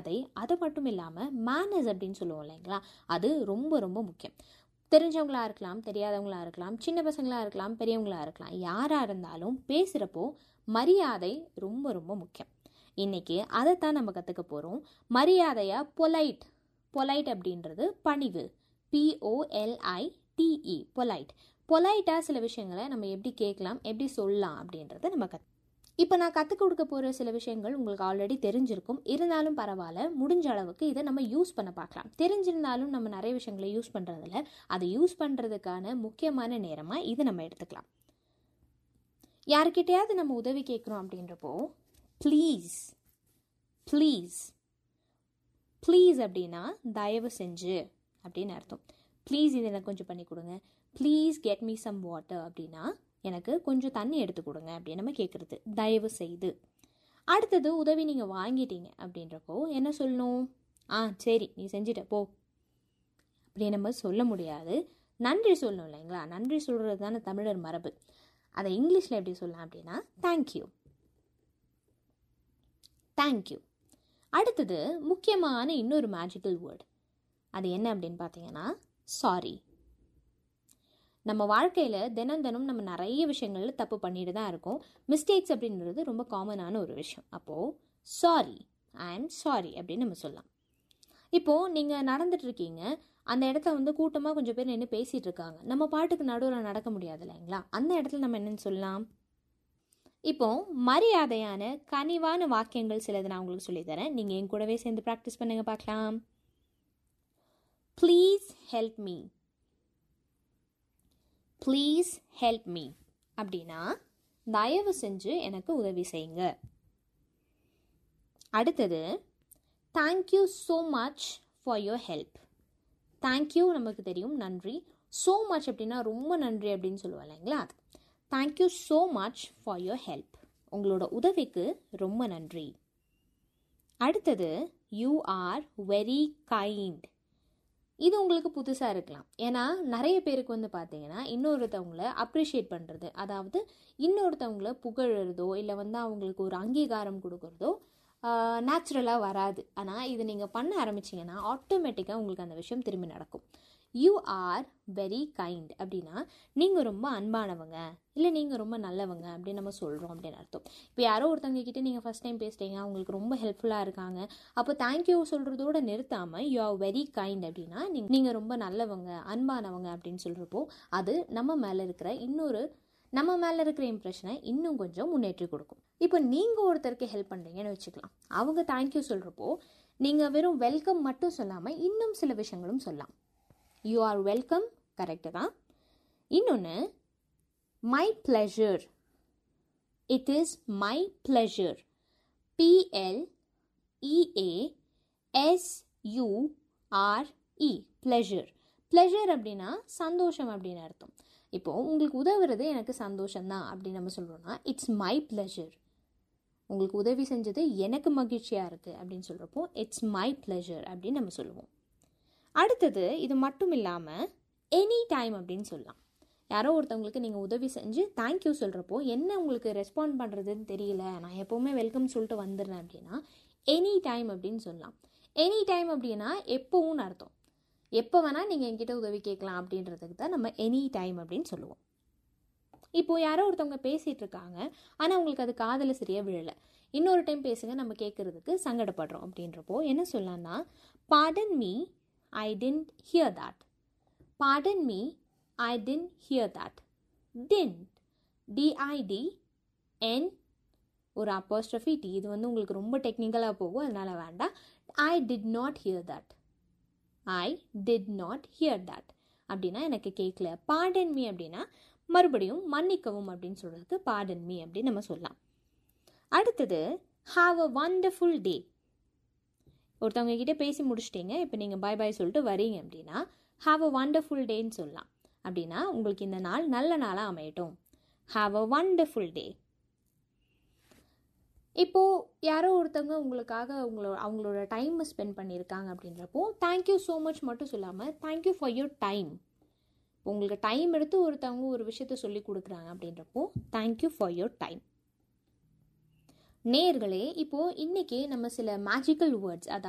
மரியாதை அது மட்டும் இல்லாமல் மேனர்ஸ் அப்படின்னு சொல்லுவோம் இல்லைங்களா அது ரொம்ப ரொம்ப முக்கியம் தெரிஞ்சவங்களா இருக்கலாம் தெரியாதவங்களா இருக்கலாம் சின்ன பசங்களா இருக்கலாம் பெரியவங்களா இருக்கலாம் யாராக இருந்தாலும் பேசுகிறப்போ மரியாதை ரொம்ப ரொம்ப முக்கியம் இன்னைக்கு அதைத்தான் நம்ம கற்றுக்க போகிறோம் மரியாதையாக பொலைட் பொலைட் அப்படின்றது பணிவு பிஓஎல்ஐ டிஇ பொலைட் பொலைட்டாக சில விஷயங்களை நம்ம எப்படி கேட்கலாம் எப்படி சொல்லலாம் அப்படின்றத நம்ம கத் இப்போ நான் கற்றுக் கொடுக்க போகிற சில விஷயங்கள் உங்களுக்கு ஆல்ரெடி தெரிஞ்சிருக்கும் இருந்தாலும் பரவாயில்ல முடிஞ்ச அளவுக்கு இதை நம்ம யூஸ் பண்ண பார்க்கலாம் தெரிஞ்சிருந்தாலும் நம்ம நிறைய விஷயங்களை யூஸ் பண்ணுறதில்ல அதை யூஸ் பண்ணுறதுக்கான முக்கியமான நேரமாக இதை நம்ம எடுத்துக்கலாம் யாருக்கிட்டையாவது நம்ம உதவி கேட்குறோம் அப்படின்றப்போ ப்ளீஸ் ப்ளீஸ் ப்ளீஸ் அப்படின்னா தயவு செஞ்சு அப்படின்னு அர்த்தம் ப்ளீஸ் இது எனக்கு கொஞ்சம் பண்ணி கொடுங்க please get me some water அப்படின்னா எனக்கு கொஞ்சம் தண்ணி எடுத்து கொடுங்க அப்படின்னு நம்ம கேட்குறது தயவு செய்து அடுத்தது உதவி நீங்கள் வாங்கிட்டீங்க அப்படின்றப்போ என்ன சொல்லணும் ஆ சரி நீ செஞ்சிட்ட போ அப்படி நம்ம சொல்ல முடியாது நன்றி சொல்லணும் இல்லைங்களா நன்றி சொல்கிறது தானே தமிழர் மரபு அதை இங்கிலீஷில் எப்படி சொல்லலாம் அப்படின்னா தேங்க்யூ தேங்க்யூ அடுத்தது முக்கியமான இன்னொரு மேஜிக்கல் வேர்டு அது என்ன அப்படின்னு பார்த்தீங்கன்னா சாரி நம்ம வாழ்க்கையில் தினம் தினம் நம்ம நிறைய விஷயங்களில் தப்பு பண்ணிட்டு தான் இருக்கோம் மிஸ்டேக்ஸ் அப்படின்றது ரொம்ப காமனான ஒரு விஷயம் அப்போது சாரி ஐ ஆம் சாரி அப்படின்னு நம்ம சொல்லலாம் இப்போது நீங்கள் நடந்துட்டுருக்கீங்க அந்த இடத்துல வந்து கூட்டமாக கொஞ்சம் பேர் நின்று பேசிகிட்டு இருக்காங்க நம்ம பாட்டுக்கு நடுவில் நடக்க முடியாது இல்லைங்களா அந்த இடத்துல நம்ம என்னென்னு சொல்லலாம் இப்போ மரியாதையான கனிவான வாக்கியங்கள் சிலது நான் உங்களுக்கு சொல்லித்தரேன் நீங்கள் என் கூடவே சேர்ந்து ப்ராக்டிஸ் பண்ணுங்க பார்க்கலாம் please help me please help me அப்படின்னா தயவு செஞ்சு எனக்கு உதவி செய்யுங்க அடுத்தது thank you so much for your help thank you நமக்கு தெரியும் நன்றி ஸோ மச் அப்படின்னா ரொம்ப நன்றி அப்படின்னு சொல்லுவோம் இல்லைங்களா அது thank you so much for your help உங்களோட உதவிக்கு ரொம்ப நன்றி அடுத்தது யூ ஆர் வெரி கைண்ட் இது உங்களுக்கு புதுசாக இருக்கலாம் ஏன்னா நிறைய பேருக்கு வந்து பார்த்தீங்கன்னா இன்னொருத்தவங்கள அப்ரிஷியேட் பண்ணுறது அதாவது இன்னொருத்தவங்கள புகழறதோ இல்லை வந்து அவங்களுக்கு ஒரு அங்கீகாரம் கொடுக்குறதோ நேச்சுரலாக வராது ஆனால் இது நீங்கள் பண்ண ஆரம்பிச்சிங்கன்னா ஆட்டோமேட்டிக்காக உங்களுக்கு அந்த விஷயம் திரும்பி நடக்கும் யூ ஆர் வெரி கைண்ட் அப்படின்னா நீங்கள் ரொம்ப அன்பானவங்க இல்லை நீங்கள் ரொம்ப நல்லவங்க அப்படின்னு நம்ம சொல்கிறோம் அப்படின்னு அர்த்தம் இப்போ யாரோ ஒருத்தவங்க கிட்டே நீங்கள் ஃபஸ்ட் டைம் பேசுகிறீங்க அவங்களுக்கு ரொம்ப ஹெல்ப்ஃபுல்லாக இருக்காங்க அப்போ தேங்க்யூ சொல்கிறதோட நிறுத்தாமல் யூ ஆர் வெரி கைண்ட் அப்படின்னா நீங்கள் நீங்கள் ரொம்ப நல்லவங்க அன்பானவங்க அப்படின்னு சொல்கிறப்போ அது நம்ம மேலே இருக்கிற இன்னொரு நம்ம மேலே இருக்கிற இம்ப்ரெஷனை இன்னும் கொஞ்சம் முன்னேற்றி கொடுக்கும் இப்போ நீங்கள் ஒருத்தருக்கு ஹெல்ப் பண்ணுறீங்கன்னு வச்சுக்கலாம் அவங்க தேங்க்யூ சொல்கிறப்போ நீங்கள் வெறும் வெல்கம் மட்டும் சொல்லாமல் இன்னும் சில விஷயங்களும் சொல்லலாம் யூ ஆர் வெல்கம் கரெக்டு தான் இன்னொன்று my pleasure it is my pleasure P L E A S U R E pleasure pleasure அப்படின்னா சந்தோஷம் அப்படின்னு அர்த்தம் இப்போது உங்களுக்கு உதவுறது எனக்கு சந்தோஷம்தான் அப்படின்னு நம்ம சொல்கிறோன்னா இட்ஸ் மை ப்ளஷர் உங்களுக்கு உதவி செஞ்சது எனக்கு மகிழ்ச்சியாக இருக்குது அப்படின்னு சொல்கிறப்போ இட்ஸ் மை ப்ளஷர் அப்படின்னு நம்ம சொல்லுவோம் அடுத்தது இது மட்டும் இல்லாமல் எனி டைம் அப்படின்னு சொல்லலாம் யாரோ ஒருத்தவங்களுக்கு நீங்கள் உதவி செஞ்சு தேங்க்யூ சொல்கிறப்போ என்ன உங்களுக்கு ரெஸ்பாண்ட் பண்ணுறதுன்னு தெரியல நான் எப்போவுமே வெல்கம் சொல்லிட்டு வந்துடுறேன் அப்படின்னா எனி டைம் அப்படின்னு சொல்லலாம் எனி டைம் அப்படின்னா எப்போவும் அர்த்தம் எப்போ வேணால் நீங்கள் என்கிட்ட உதவி கேட்கலாம் அப்படின்றதுக்கு தான் நம்ம எனி டைம் அப்படின்னு சொல்லுவோம் இப்போது யாரோ ஒருத்தவங்க பேசிகிட்டு இருக்காங்க ஆனால் அவங்களுக்கு அது காதில் சரியாக விழலை இன்னொரு டைம் பேசுங்க நம்ம கேட்குறதுக்கு சங்கடப்படுறோம் அப்படின்றப்போ என்ன சொல்லலாம்னா pardon me I didn't hear that pardon me I didn't hear that didn't D I D N ஒரு அப்போஸ்ட்ரஃபி டி இது வந்து உங்களுக்கு ரொம்ப டெக்னிக்கலாக போகும் அதனால் வேண்டாம் I did not hear that I did not hear that அப்படின்னா எனக்கு கேட்கல பாடன் மீ அப்படின்னா மறுபடியும் மன்னிக்கவும் அப்படின்னு சொல்கிறதுக்கு பாடன் மீ அப்படின்னு நம்ம சொல்லலாம் அடுத்தது ஹாவ் அ வண்டர்ஃபுல் டே ஒருத்தவங்க கிட்டே பேசி முடிச்சிட்டிங்க இப்போ நீங்கள் பாய் பாய் சொல்லிட்டு வரீங்க அப்படின்னா ஹாவ் அ வண்டர்ஃபுல் டேன்னு சொல்லலாம் அப்படின்னா உங்களுக்கு இந்த நாள் நல்ல நாளாக அமையட்டும் ஹாவ் அ வண்டர்ஃபுல் டே இப்போது யாரோ ஒருத்தவங்க உங்களுக்காக உங்களோட அவங்களோட டைமை ஸ்பெண்ட் பண்ணியிருக்காங்க அப்படின்றப்போ தேங்க்யூ ஸோ மச் மட்டும் சொல்லாமல் தேங்க்யூ ஃபார் யோர் டைம் உங்களுக்கு டைம் எடுத்து ஒருத்தவங்க ஒரு விஷயத்த சொல்லி கொடுக்குறாங்க அப்படின்றப்போ தேங்க்யூ ஃபார் யோர் டைம் நேர்களே இப்போது இன்றைக்கி நம்ம சில மேஜிக்கல் வேர்ட்ஸ் அதாவது